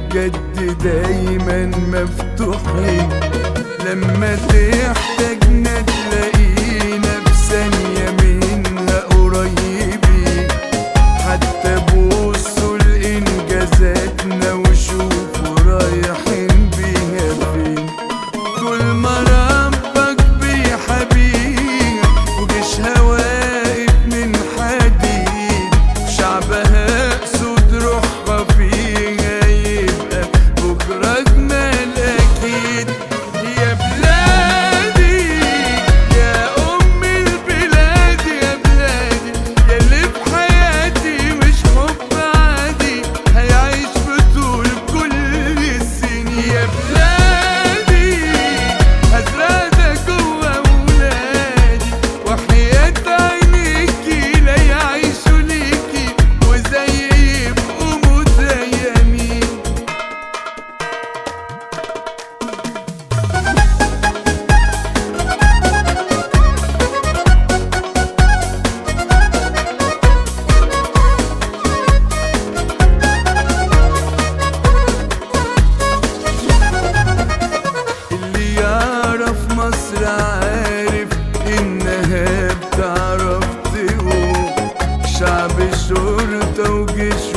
بجد دايما مفتوحين لما تحتاجنا تلاقينا بثانية منها قريبين حتى بصوا لإنجازاتنا وشوفوا رايحين بيها فين طول ما ربك بيحبيها وجيشها واقف من حديد شعبها أسود روحها فيها يبقى بكرة أجمل أكيد يا بلادي يا أم البلاد يا بلادي يا اللي في حياتي مش حب عادي هيعيش في طول كل السنين يا بلادي هزرعنا جوا ولادي وحياة عينيكي لا يعيشوا ليكي وزي يبقوا متيمين اللي يعرف مصر عارف انها بتعرف تقوم شعب شرطة وجيش